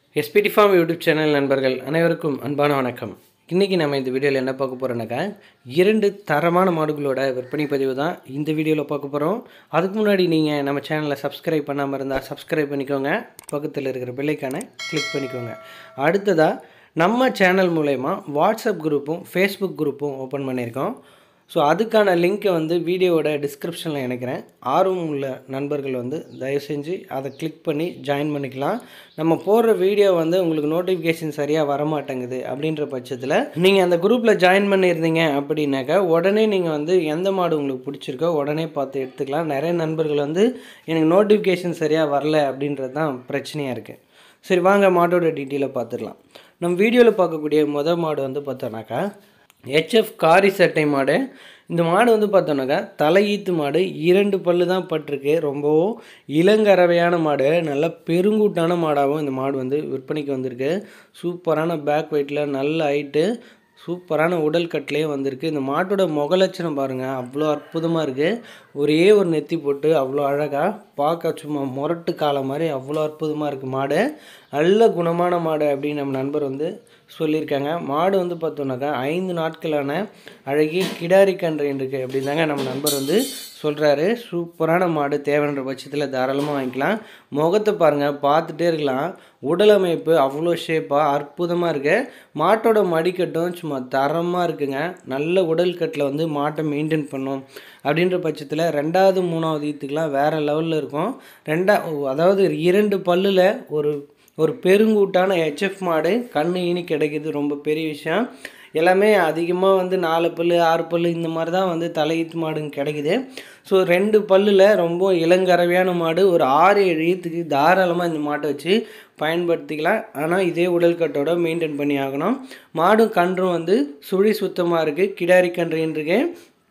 SPD form YouTube channel நண்பர்கள் அனைவருக்கும் அன்பான வணக்கம் இன்றைக்கி நம்ம இந்த வீடியோவில் என்ன பார்க்க போகிறோன்னாக்கா இரண்டு தரமான மாடுகளோட விற்பனை பதிவு தான் இந்த வீடியோவில் பார்க்க போகிறோம் அதுக்கு முன்னாடி நீங்கள் நம்ம சேனலை சப்ஸ்கிரைப் பண்ணாமல் இருந்தால் சப்ஸ்கிரைப் பண்ணிக்கோங்க பக்கத்தில் இருக்கிற பெல்லைக்கான கிளிக் பண்ணிக்கோங்க அடுத்ததாக நம்ம சேனல் மூலயமா வாட்ஸ்அப் குரூப்பும் ஃபேஸ்புக் குரூப்பும் ஓப்பன் பண்ணியிருக்கோம் ஸோ அதுக்கான லிங்க்கை வந்து வீடியோவோட டிஸ்கிரிப்ஷனில் இணைக்கிறேன் ஆர்வம் உள்ள நண்பர்கள் வந்து தயவு செஞ்சு அதை கிளிக் பண்ணி ஜாயின் பண்ணிக்கலாம் நம்ம போடுற வீடியோ வந்து உங்களுக்கு நோட்டிஃபிகேஷன் சரியாக வரமாட்டேங்குது அப்படின்ற பட்சத்தில் நீங்கள் அந்த குரூப்பில் ஜாயின் பண்ணியிருந்தீங்க அப்படின்னாக்கா உடனே நீங்கள் வந்து எந்த மாடு உங்களுக்கு பிடிச்சிருக்கோ உடனே பார்த்து எடுத்துக்கலாம் நிறைய நண்பர்கள் வந்து எனக்கு நோட்டிஃபிகேஷன் சரியாக வரல அப்படின்றது தான் பிரச்சனையாக இருக்குது சரி வாங்க மாட்டோட டீட்டெயிலை பார்த்துடலாம் நம்ம வீடியோவில் பார்க்கக்கூடிய முதல் மாடு வந்து பார்த்தோன்னாக்கா ஹெச்எஃப் காரி சட்டை மாடு இந்த மாடு வந்து பார்த்தோன்னாக்கா தலையீத்து மாடு இரண்டு பல்லு தான் பட்டிருக்கு ரொம்பவும் இளங்கறவையான மாடு நல்ல பெருங்கூட்டான மாடாகவும் இந்த மாடு வந்து விற்பனைக்கு வந்திருக்கு சூப்பரான பேக் வெயிட்டில் நல்ல ஹைட்டு சூப்பரான உடல் கட்டிலே வந்திருக்கு இந்த மாட்டோட முகலட்சணம் பாருங்கள் அவ்வளோ அற்புதமாக இருக்குது ஒரே ஒரு நெத்தி போட்டு அவ்வளோ அழகாக பார்க்க சும்மா முரட்டு காலம் மாதிரி அவ்வளோ அற்புதமாக இருக்குது மாடு நல்ல குணமான மாடு அப்படின்னு நம்ம நண்பர் வந்து சொல்லியிருக்காங்க மாடு வந்து பார்த்தோன்னாக்கா ஐந்து நாட்களான அழகிய கிடாரி கன்று இருக்குது அப்படி தாங்க நம்ம நண்பர் வந்து சொல்கிறாரு சூப்பரான மாடு தேவைன்ற பட்சத்தில் தாராளமாக வாங்கிக்கலாம் முகத்தை பாருங்கள் பார்த்துட்டே இருக்கலாம் உடல் அமைப்பு அவ்வளோ ஷேப்பாக அற்புதமாக இருக்கு மாட்டோட மடிக்கட்டும் சும்மா தரமாக இருக்குங்க நல்ல உடல் கட்டில் வந்து மாட்டை மெயின்டைன் பண்ணும் அப்படின்ற பட்சத்தில் ரெண்டாவது மூணாவது ஈத்துக்கெலாம் வேறு லெவலில் இருக்கும் ரெண்டா அதாவது இரண்டு பல்லில் ஒரு ஒரு பெருங்கூட்டான ஹெச்எஃப் மாடு கண்ணு இனி கிடைக்கிது ரொம்ப பெரிய விஷயம் எல்லாமே அதிகமாக வந்து நாலு பல் ஆறு பல் இந்த மாதிரி தான் வந்து தலையீத்து மாடுங்க கிடைக்குது ஸோ ரெண்டு பல்லில் ரொம்ப இளங்கறவையான மாடு ஒரு ஆறு ஏழு ஈத்துக்கு தாராளமாக இந்த மாட்டை வச்சு பயன்படுத்திக்கலாம் ஆனால் இதே உடல்கட்டோட மெயின்டைன் பண்ணி ஆகணும் மாடும் கன்றும் வந்து சுழி சுத்தமாக இருக்குது கிடாரி கன்றுன்னு இருக்கு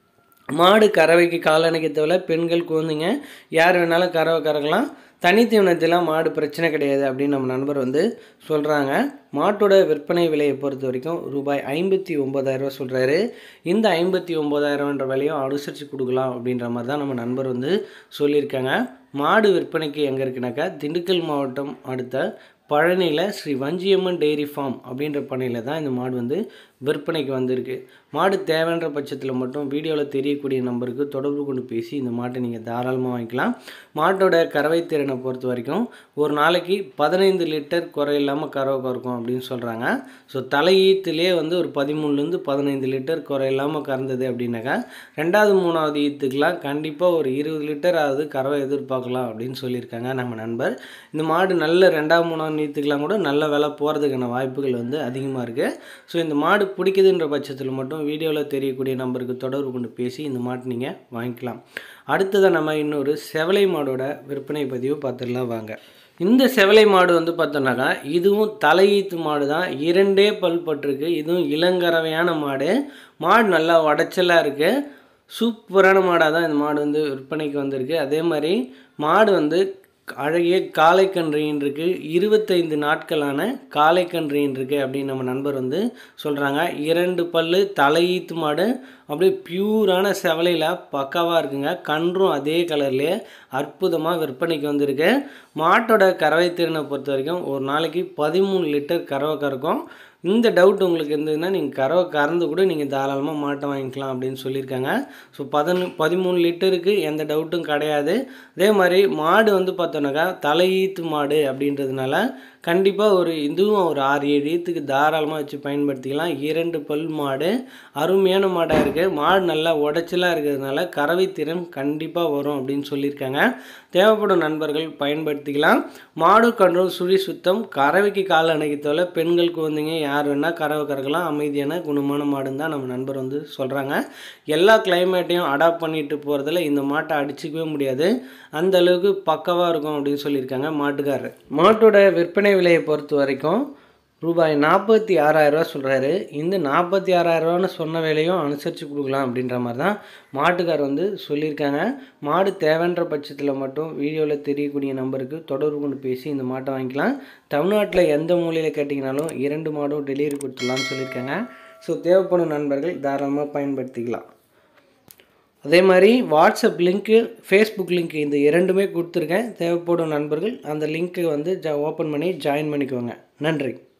மாடு கறவைக்கு காலணைக்கு தேவை பெண்கள் குழந்தைங்க யார் வேணாலும் கறவை கறக்கலாம் தனித்தீவனத்தெல்லாம் மாடு பிரச்சனை கிடையாது அப்படின்னு நம்ம நண்பர் வந்து சொல்கிறாங்க மாட்டோட விற்பனை விலையை பொறுத்த வரைக்கும் ரூபாய் ஐம்பத்தி ஒம்பதாயிரரூவா சொல்கிறாரு இந்த ஐம்பத்தி ஒம்பதாயிரம்ன்ற விலையும் அனுசரித்து கொடுக்கலாம் அப்படின்ற மாதிரி தான் நம்ம நண்பர் வந்து சொல்லியிருக்காங்க மாடு விற்பனைக்கு எங்கே இருக்குனாக்கா திண்டுக்கல் மாவட்டம் அடுத்த பழனியில் ஸ்ரீ வஞ்சியம்மன் டெய்ரி ஃபார்ம் அப்படின்ற பண்ணையில் தான் இந்த மாடு வந்து விற்பனைக்கு வந்திருக்கு மாடு தேவைன்ற பட்சத்தில் மட்டும் வீடியோவில் தெரியக்கூடிய நம்பருக்கு தொடர்பு கொண்டு பேசி இந்த மாட்டை நீங்கள் தாராளமாக வாங்கிக்கலாம் மாட்டோட கறவை திறனை பொறுத்த வரைக்கும் ஒரு நாளைக்கு பதினைந்து லிட்டர் குறை இல்லாமல் கறவை கறக்கும் அப்படின்னு சொல்கிறாங்க ஸோ தலையீத்துலேயே வந்து ஒரு பதிமூணுலேருந்து பதினைந்து லிட்டர் குறை இல்லாமல் கறந்தது அப்படின்னாக்கா ரெண்டாவது மூணாவது ஈத்துக்கெலாம் கண்டிப்பாக ஒரு இருபது லிட்டர் ஆகுது கறவை எதிர்பார்க்கலாம் அப்படின்னு சொல்லியிருக்காங்க நம்ம நண்பர் இந்த மாடு நல்ல ரெண்டாவது மூணாவது நீத்துக்கெலாம் கூட நல்ல விலை போகிறதுக்கான வாய்ப்புகள் வந்து அதிகமாக இருக்குது ஸோ இந்த மாடு பிடிக்குதுன்ற பட்சத்தில் மட்டும் வீடியோவில் தெரியக்கூடிய நம்பருக்கு தொடர்பு கொண்டு பேசி இந்த மாட்டு நீங்கள் வாங்கிக்கலாம் அடுத்ததாக நம்ம இன்னொரு செவலை மாடோட விற்பனை பதிவு பார்த்துடலாம் வாங்க இந்த செவலை மாடு வந்து பார்த்தோன்னாக்கா இதுவும் தலையீத்து மாடு தான் இரண்டே பல் பட்டிருக்கு இதுவும் இளங்கறவையான மாடு மாடு நல்லா உடச்சலாக இருக்குது சூப்பரான மாடாக தான் இந்த மாடு வந்து விற்பனைக்கு வந்திருக்கு அதே மாதிரி மாடு வந்து அழகிய காளைக்கன்றின் இருக்குது இருபத்தைந்து நாட்களான காளைக்கன்றின் இருக்குது அப்படின்னு நம்ம நண்பர் வந்து சொல்கிறாங்க இரண்டு பல்லு தலையீத்து மாடு அப்படியே பியூரான செவலையில் பக்காவாக இருக்குங்க கன்றும் அதே கலர்லேயே அற்புதமாக விற்பனைக்கு வந்திருக்கு மாட்டோட கறவை திறனை பொறுத்த வரைக்கும் ஒரு நாளைக்கு பதிமூணு லிட்டர் கறவை கறக்கும் இந்த டவுட் உங்களுக்கு இருந்ததுன்னா நீங்கள் கறவை கறந்து கூட நீங்கள் தாராளமாக மாட்டை வாங்கிக்கலாம் அப்படின்னு சொல்லியிருக்காங்க ஸோ பதினொன்று பதிமூணு லிட்டருக்கு எந்த டவுட்டும் கிடையாது அதே மாதிரி மாடு வந்து பார்த்தோன்னாக்கா தலையீத்து மாடு அப்படின்றதுனால கண்டிப்பாக ஒரு இதுவும் ஒரு ஆறு ஏழு ஈத்துக்கு தாராளமாக வச்சு பயன்படுத்திக்கலாம் இரண்டு பல் மாடு அருமையான மாடாக இருக்குது மாடு நல்லா உடச்சலாக இருக்கிறதுனால கறவை திறன் கண்டிப்பாக வரும் அப்படின்னு சொல்லியிருக்காங்க தேவைப்படும் நண்பர்கள் பயன்படுத்திக்கலாம் மாடு கன்றும் சுழி சுத்தம் கறவைக்கு கால் அணைக்கத்தோல பெண்கள் குழந்தைங்க யார் வேணால் கறவை கறக்கலாம் அமைதியான குணமான மாடுன்னு தான் நம்ம நண்பர் வந்து சொல்கிறாங்க எல்லா கிளைமேட்டையும் அடாப்ட் பண்ணிட்டு போகிறதுல இந்த மாட்டை அடிச்சிக்கவே முடியாது அந்த அளவுக்கு பக்கவாக இருக்கும் அப்படின்னு சொல்லியிருக்காங்க மாட்டுக்காரர் மாட்டோட விற்பனை விலையை பொறுத்த வரைக்கும் ரூபாய் நாற்பத்தி ஆறாயிரரூவா சொல்கிறாரு இந்த நாற்பத்தி ஆறாயிரரூவான்னு சொன்ன விலையும் அனுசரித்து கொடுக்கலாம் அப்படின்ற மாதிரி தான் மாட்டுக்கார் வந்து சொல்லியிருக்காங்க மாடு தேவைன்ற பட்சத்தில் மட்டும் வீடியோவில் தெரியக்கூடிய நம்பருக்கு தொடர்பு கொண்டு பேசி இந்த மாட்டை வாங்கிக்கலாம் தமிழ்நாட்டில் எந்த மூலையில் கேட்டிங்கனாலும் இரண்டு மாடும் டெலிவரி கொடுத்துடலாம்னு சொல்லியிருக்காங்க ஸோ தேவைப்படும் நண்பர்கள் தாராளமாக பயன்படுத்திக்கலாம் அதே மாதிரி வாட்ஸ்அப் லிங்க்கு ஃபேஸ்புக் லிங்க் இந்த இரண்டுமே கொடுத்துருக்கேன் தேவைப்படும் நண்பர்கள் அந்த லிங்க்கு வந்து ஜ ஓப்பன் பண்ணி ஜாயின் பண்ணிக்கோங்க நன்றி